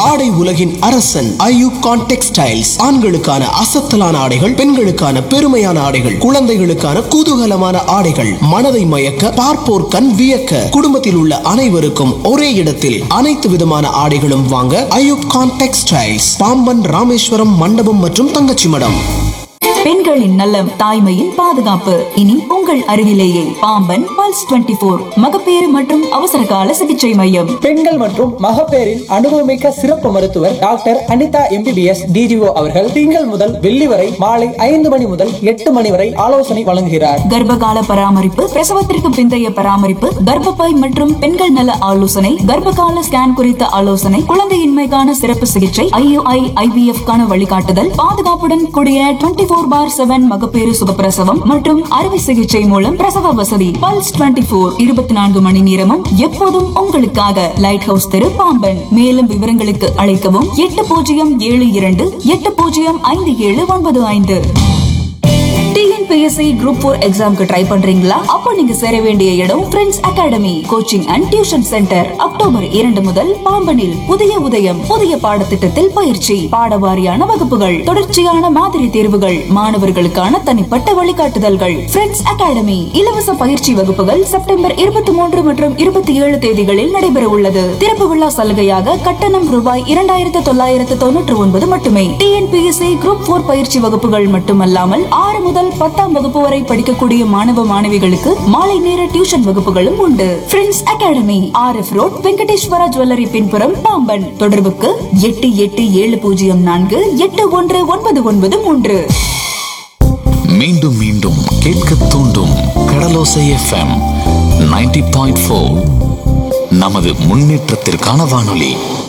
ஆடை உலகின் அரசன் ஐயூப் கான் டெக்ஸ்டைல்ஸ் ஆண்களுக்கான அசத்தலான ஆடைகள் பெண்களுக்கான பெருமையான ஆடைகள் குழந்தைகளுக்கான குதூகலமான ஆடைகள் மனதை மயக்க பார்ப்போர் கண் வியக்க குடும்பத்தில் உள்ள அனைவருக்கும் ஒரே இடத்தில் அனைத்து விதமான ஆடைகளும் வாங்க ஐயூப் கான் டெக்ஸ்டைல்ஸ் பாம்பன் ராமேஸ்வரம் மண்டபம் மற்றும் தங்கச்சி மடம் பெண்களின் நலம் தாய்மையின் பாதுகாப்பு இனி உங்கள் அருகிலேயே பாம்பன் பல்ஸ் 24 போர் மகப்பேறு மற்றும் அவசர கால சிகிச்சை மையம் பெண்கள் மற்றும் மகப்பேறின் அனுபவமிக்க சிறப்பு மருத்துவர் டாக்டர் அனிதா எம்பிபிஎஸ் டிஜிஓ அவர்கள் திங்கள் முதல் வெள்ளி வரை மாலை ஐந்து மணி முதல் எட்டு மணி வரை ஆலோசனை வழங்குகிறார் கர்ப்பகால பராமரிப்பு பிரசவத்திற்கு பிந்தைய பராமரிப்பு கர்ப்பப்பை மற்றும் பெண்கள் நல ஆலோசனை கர்ப்பகால ஸ்கேன் குறித்த ஆலோசனை குழந்தையின்மைக்கான சிறப்பு சிகிச்சை ஐயுஐ ஐவிஎஃப் கான வழிகாட்டுதல் பாதுகாப்புடன் கூடிய டுவெண்டி போர் பார் செவன் மகப்பேறு சுகப்பிரசவம் மற்றும் அறுவை சிகிச்சை மூலம் பிரசவ வசதி பல்ஸ் டுவெண்டி போர் இருபத்தி நான்கு மணி நேரமும் எப்போதும் உங்களுக்காக லைட் ஹவுஸ் தெரு பாம்பன் மேலும் விவரங்களுக்கு அழைக்கவும் எட்டு பூஜ்ஜியம் ஏழு இரண்டு எட்டு பூஜ்ஜியம் ஐந்து ஏழு ஒன்பது ஐந்து டிஎன்பிஎஸ்சி குரூப் ஃபோர் எக்ஸாம்க்கு ட்ரை பண்றீங்களா அப்போ நீங்க சேர வேண்டிய இடம் friends academy coaching and tuition centre October இரண்டு முதல் பாம்பனில் புதிய உதயம் புதிய பாடத்திட்டத்தில் பயிற்சி பாடவாரியான வகுப்புகள் தொடர்ச்சியான மாதிரி தேர்வுகள் மாணவர்களுக்கான தனிப்பட்ட வழிகாட்டுதல்கள் ஃப்ரெண்ட்ஸ் அகாடமி இலவச பயிற்சி வகுப்புகள் செப்டம்பர் இருபத்தி மூன்று மற்றும் இருபத்தி ஏழு தேதிகளில் நடைபெற உள்ளது திறப்பு விழா சலுகையாக கட்டணம் ரூபாய் இரண்டாயிரத்து தொள்ளாயிரத்து தொன்னூற்று ஒன்பது மட்டுமே டிஎன்பிஎஸ்சி குரூப் போர் பயிற்சி வகுப்புகள் மட்டுமல்லாமல் ஆறு முதல் பத்தாம் வகுப்பு வரை படிக்கக்கூடிய மாணவ மாணவிகளுக்கு மாலை நேர டியூஷன் வகுப்புகளும் உண்டு friends academy R F road Venkateswara jewellery பின்புறம் பாம்பன் தொடர்புக்கு எட்டு எட்டு ஏழு பூஜ்ஜியம் நான்கு எட்டு ஒன்று ஒன்பது ஒன்பது மூன்று மீண்டும் மீண்டும் கேட்க தூண்டும் கடலோசை எஃப்எம் 90.4 பாயிண்ட் நமது முன்னேற்றத்திற்கான வானொலி